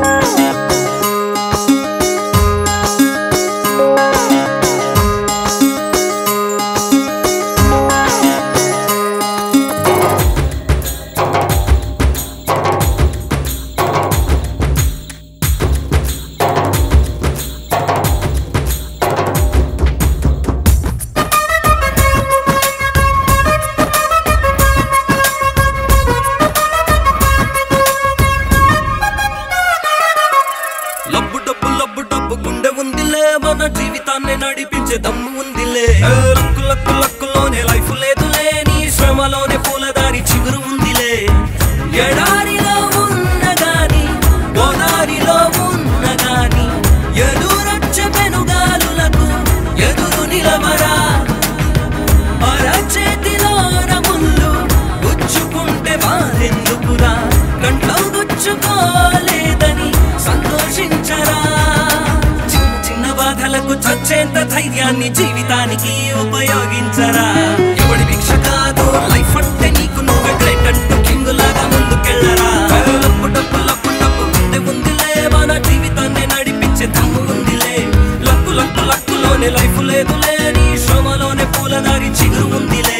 లబ్బు డబ్బు లబ్బు డబ్బు గుండె ఉందిలే మన జీవితాన్ని నడిపించే దమ్ము ఉందిలే ఏ లక్కు లక్కు లక్కులోనే లైఫ్ లేదులే నీ శ్రమలోనే పూలదారి చిగురు ఉందిలే ఎడారిలో ఉన్న గాని గోదారిలో ఉన్న గాని ఎదురొచ్చ పెనుగాలులకు ఎదురు నిలవరా అరచేతిలోన ముళ్ళు గుచ్చుకుంటే వారెందుకురా కంట్లో గుచ్చుకోలేదని సంతోషించరా చిన్న చిన్న బాధలకు చచ్చేంత ధైర్యాన్ని జీవితానికి ఉపయోగించరా ఎవడి భిక్ష కాదు లైఫ్ అంటే నీకు నువ్వే గ్రేట్ అంటూ కింగ్ లాగా ముందుకెళ్ళరా లప్పు డప్పు లప్పు డప్పు ఉండే ఉందిలే మన జీవితాన్ని నడిపించే దమ్ము ఉందిలే లక్కు లక్కు లక్కులోనే లైఫ్ లేదులే నీ శ్రమలోనే పూలదారి చిగురు ఉందిలే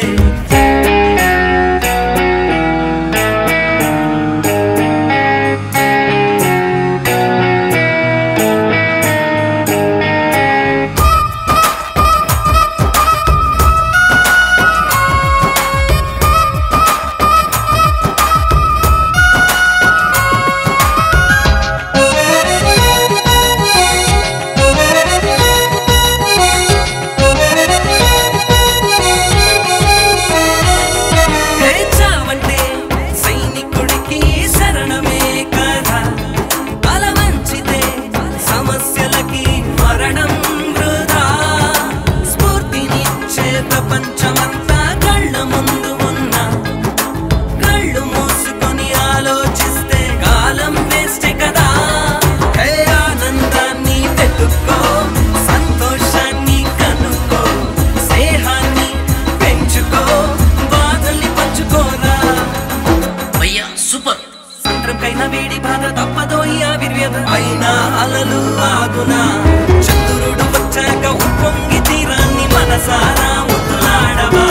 చావంటే సైనికుడికి శరణమే కదా బల మంచిదే సమస్యలకి మరణం వృధా స్ఫూర్తినిచ్చే ప్రపంచమంతా కళ్ళ ముందు ఉన్న కళ్ళు మూసుకొని ఆలోచిస్తే కాలం వేస్ట్ కదా హే ఆనందాన్ని వెతుక్కో సంతోషాన్ని కనుక్కో స్నేహాన్ని పెంచుకో బాధల్ని పంచుకోరా భయ్యా సూపర్ సంద్రంకైనా వేడి బాధ తప్పదో ఈ ఆవిర్వ్యత అయినా అలలు ఆగునా చంద్రుడు వచ్చాక ఉప్పొంగి తీరాన్ని మనసారా ముద్దులాడవా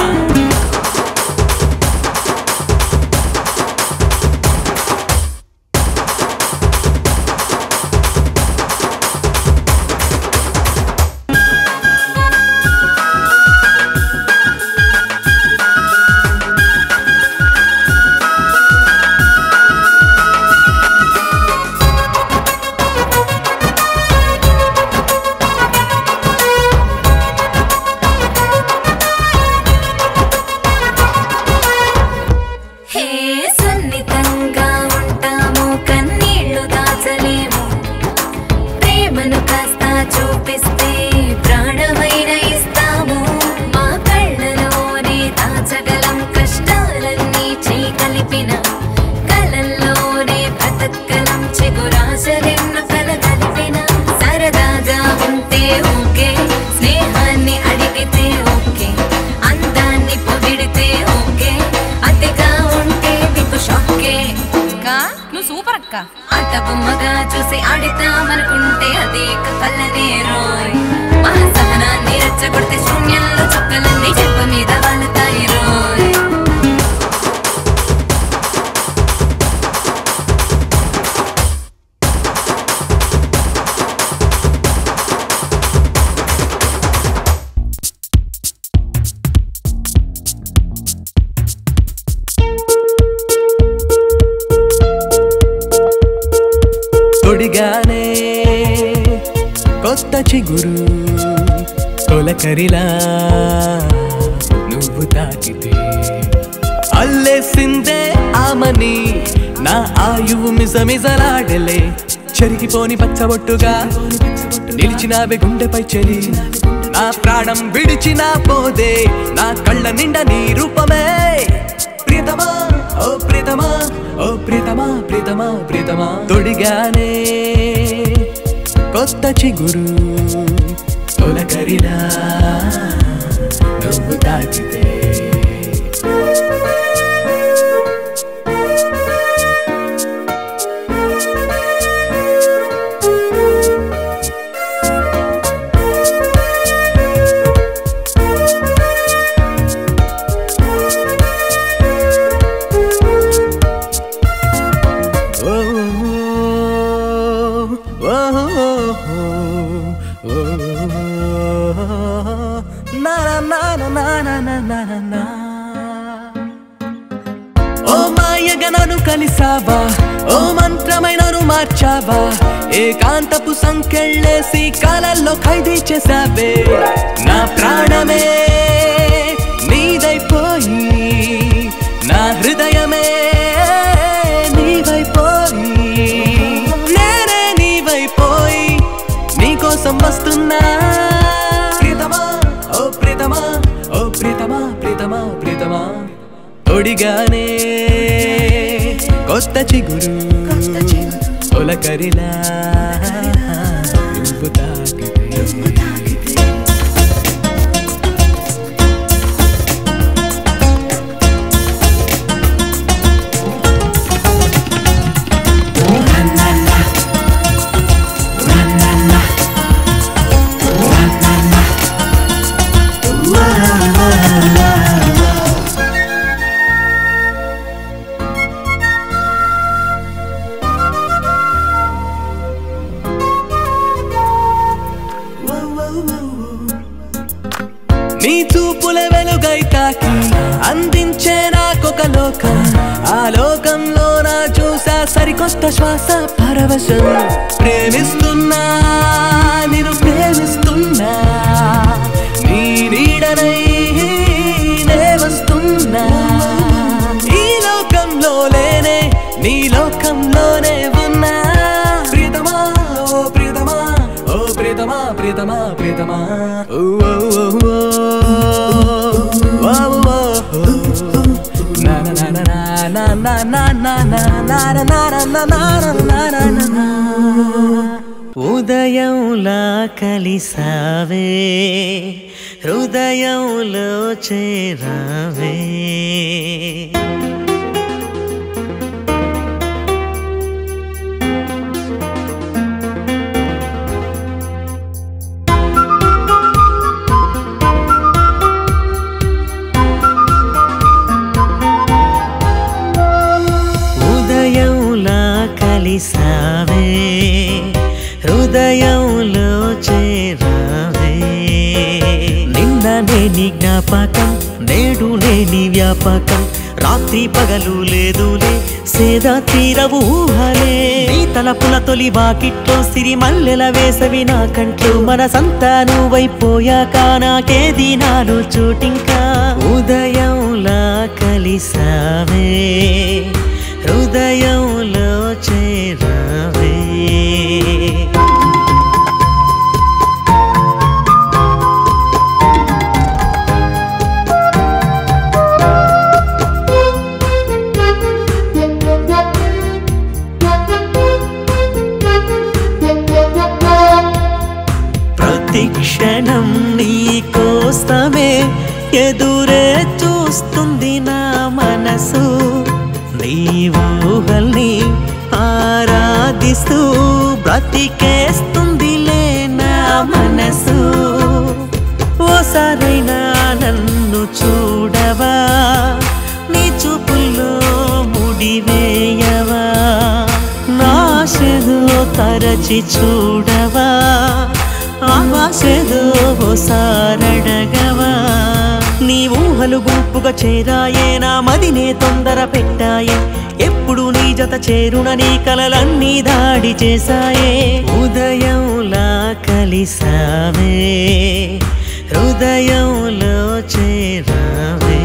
హే సున్నితంగా ఉంటాము కన్నీళ్లు దాచలేము ప్రేమను కాస్త చూపిస్తే ప్రాణమైన ఇస్తాము మా కళ్ళలోనే దాచగలం కష్టాలన్నీ చీకలిపిన కలల్లోనే బ్రతకలం చిగురాశలెన్ను కలగలిపిన సరదాగా ఉంటే ఓకే స్నేహాన్ని అడిగితే ఓకే అందాన్ని పొగిడితే ఓకే అతిగా ఉంటే మీకు షాకే అక్క నువ్వు సూపర్ అక్క ఆట బొమ్మగా చూసి ఆడిద్దామనుకుంటే అది కళ్ళనే రోయ్ మా సహనాన్ని రెచ్చగొడితే శూన్యంలో చుక్కలన్నీ చెప్ప మీద వాలుతాయి రోయ్ తొడిగానే కొత్త చిగురు తొలకరిలా నువ్వు తాకితే అల్లేసిందే ఆమని నా ఆయువు మిజమిజలాడలే చెరిగిపోని పచ్చబొట్టుగా నిలిచినావే గుండెపై చెలి నా ప్రాణం విడిచిన పోదే నా కళ్ళ నిండా నీ రూపమే ప్రియతమా ఓ ప్రియతమా ఓ ప్రియతమా ప్రియతమా ప్రియతమా తొడిగానే కొత్త చిగురు తొలకరిలా నువ్వు తాకితే కలిసావా ఓ మంత్రమైనను మార్చావా ఏకాంతపు సంకెళ్ళేసి కాలల్లో ఖైదీ చేసావే నా ప్రాణమే నీదైపోయి నా హృదయమే నీవైపోయి నేనే నీవైపోయి నీకోసం వస్తున్నా ప్రియతమా ఓ ప్రియతమా ఓ ప్రియతమా ప్రియతమా ప్రియతమా ఒడిగానే కొత్త చిగురు ఒలకరిలా నువ్వు తాకితే నీ చూపుల వెలుగై తాకి అందించే నాకొక లోకం ఆ లోకంలో నా చూసా సరికొత్త శ్వాస పరవశం ప్రేమిస్తున్నా నేను ప్రేమిస్తున్నా నీ నీడనై నే వస్తున్నా ఈ లోకంలో లేనే నీ లోకంలోనే ఉన్నా ప్రియతమా ఓ ప్రియతమా ఓ ప్రియతమా ప్రియతమా ప్రియతమా ఓ ఓ ఓ ఓ. ఓ ఓ ఓ. నా నా నా నా నా నా నా నా నా నా నా నా నా నా నా నా నా నా. ఉదయంలా కలిసావే హృదయంలో చేరావే ఉదయంలా కలిసావే హృదయంలో చేరావే నిన్న నేని జ్ఞాపకం నేడు నేని వ్యాపకం రాత్రి పగలు లేదులే సేద తీరవు ఊహలే నీ తలపుల తొలి వాకిట్లో సిరి మల్లెల వేసవి నా కంట్లో మనసంతా నువ్వైపోయాక నాకేది నాలో చోటింకా ఉదయంలా కలిసావే హృదయంలో చేరావే ప్రతి క్షణం నీ కోసమే ఎదురే చూస్తుంది నా మనసు నీ ఊహల్ని ఆరాధిస్తూ బ్రతికేస్తుందిలే నా మనసు ఓసారైనా నన్ను చూడవా నీ చూపుల్లో ముడివేయవా నాశదో తరచి చూడవా ఆశదో ఓసారడగవా నీ ఊహలు గుంపుగా చేరాయే నా మదినే తొందర పెట్టాయే ఎప్పుడు నీ జత చేరున నీ కలలన్నీ దాడి చేశాయే ఉదయంలా కలిసావే హృదయంలో చేరావే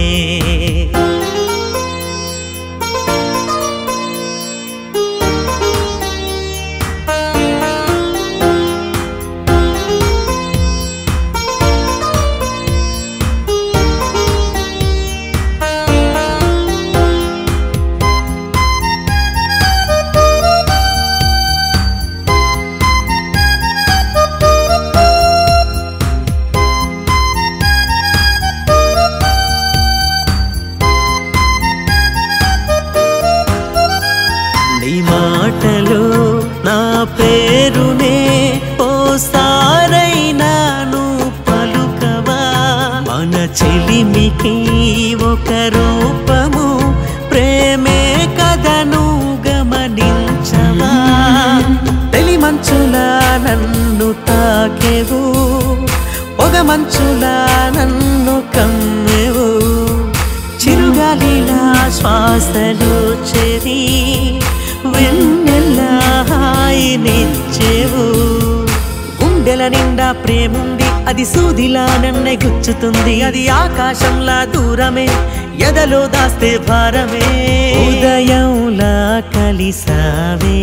నీ మాటలో నా పేరునే ఓసారైనా నువ్వు పలుకవా మన చెలిమికి ఒక రూపము ప్రేమే కథను గమనించవా తెలి మంచులా నన్ను తాకెవు పొగ మంచులా నన్ను కమ్మెవు చిరుగా గాలిలా శ్వాసలో చెరి వెన్నెల్లా హాయినిచ్చేవు గుండెల నిండా ప్రేముంది అది సూదిలా నన్నే గుచ్చుతుంది అది ఆకాశంలా దూరమే ఎదలో దాస్తే భారమే ఉదయంలా కలిసావే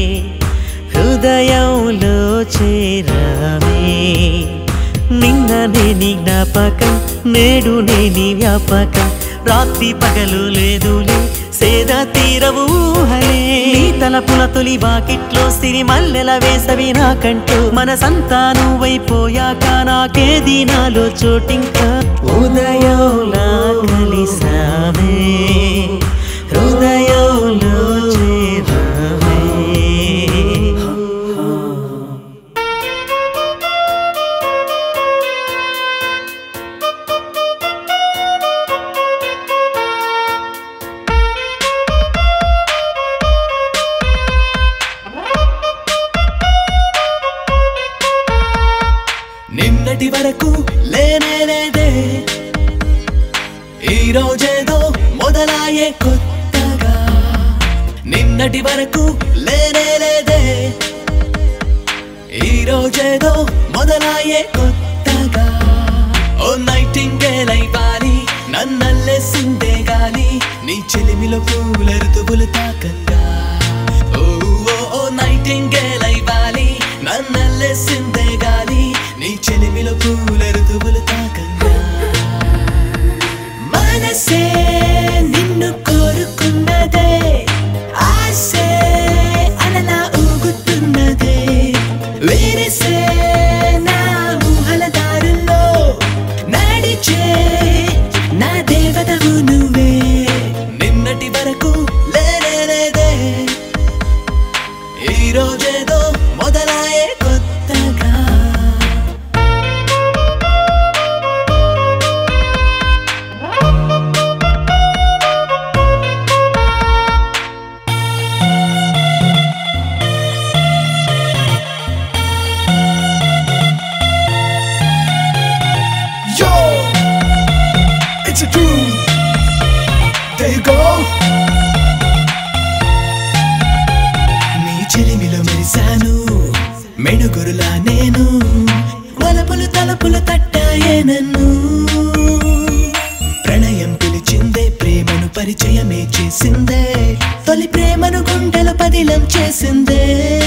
హృదయంలో చేరావే నిన్న నేని జ్ఞాపకం నేడు నేని వ్యాపకం రాత్రి పగలు లేదులే సేద తీరవు ఊహలే నీ తలపుల తొలి వాకిట్లో సిరి మల్లెల వేసవి నాకంటూ మనసంతా నువ్వైపోయాక నాకేది నాలో చోటింకా ఉదయంలా కలిసావే హృదయంలో చేరావే నిన్నటి వరకు లేనే లేదే ఈ రోజేదో మొదలాయే కొత్తగా నిన్నటి వరకు లేనే లేదే ఈ రోజేదో మొదలాయే కొత్తగా ఓ నైటింగేల్ అయిపాలి నన్నల్లేసిందే గాలి నీ చెలిమిలో పూల ఋతువులు తాకంగా ఓ ఓ, ఓ నైటింగేల్ అయిపాలి నన్నల్లేసిందే గాలి నీ చెలిమిలో పూల ఋతువులు తాకంగా మనసే నిన్ను కోరుకున్నదే ఆసే అలలా ఊగుతున్నదే వేరేసే నా ఊహల దారుల్లో నడిచే నా దేవతవు నువ్వే నిన్నటి వరకు లేనే లేదే ఈ రోజేదో మొదలాయే కొత్తగా Yo, it's a dream. There you go. నీ చెలిమిలో మెరిశాను మెడుగురులా నేను వలపులు తలపులు తట్టాయే నన్ను ప్రణయం పిలిచిందే ప్రేమను పరిచయమే చేసిందే తొలి ప్రేమను గుండెలు పదిలం చేసిందే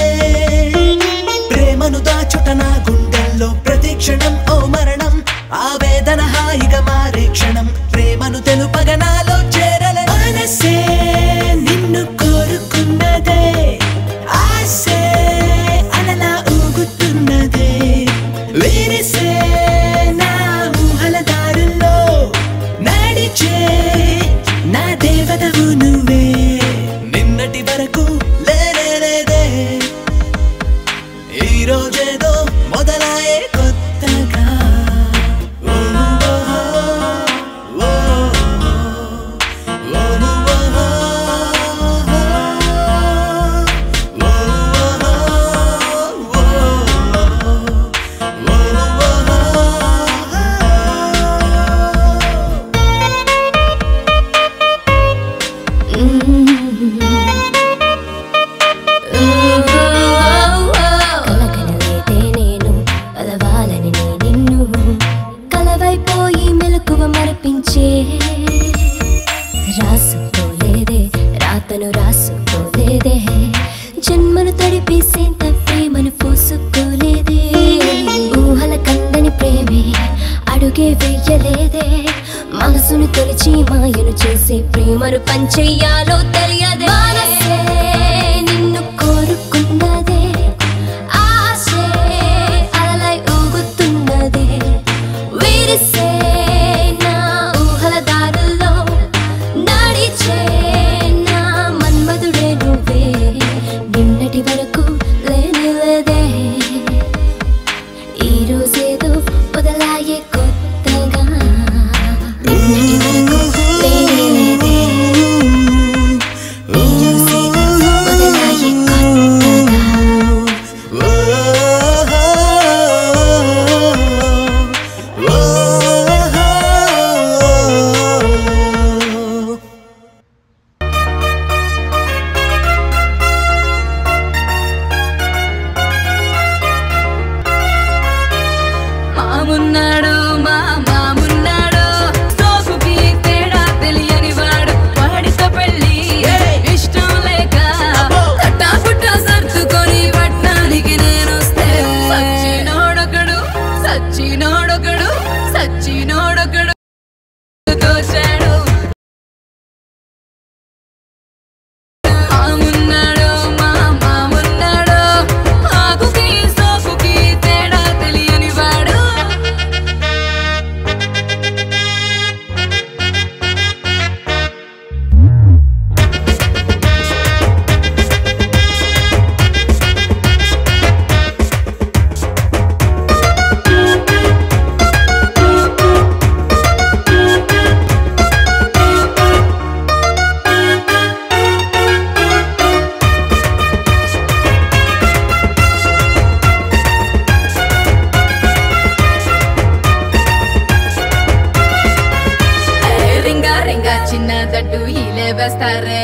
ప్రేమను దాచుట నా గుండెల్లో ప్రతి క్షణం ఓ మరణం ఆవేదన హాయిగా మారే క్షణం ప్రేమను తెలుపగ నాలో చేరల మనసే నిన్ను కోరుకున్నదే ఆసే అలలా ఊగుతున్నదే వేరేసే నా ఊహల దారుల్లో నడిచే నా దేవతవు నువ్వే నిన్నటి వరకు లేనే లేదే ఈ రోజేదో మొదలాయే కొత్తగా ఓ, ఓ, ఓ, ఓ, కలకలలేదే నేను కలవాలని నే నిన్ను కలవైపోయి మెలకువ మరపించే రాసుకోలేదే రాతను రాసుకోలేదే జన్మను తడిపేసేంత ప్రేమను పోసుకోలేదే ఊహల కందని ప్రేమే అడుగే వెయ్యలేదే మనసును తొలిచి మాయను చేసే ప్రేమను పంచెయ్యాలో తెలియదే మనసే నిన్ను కోరుకున్నదే ఆశే అలలై ఊగుతున్నదే విరిసే నా ఊహల దారుల్లో నడిచే నా మన్మధుడే నువ్వే నిన్నటి వరకు లేని లేదే ఈ రోజేదో మొదలాయే కొత్తగా నిన్నటి వరకు లేని లేదే ఈ రోజేదో చంపేస్తారే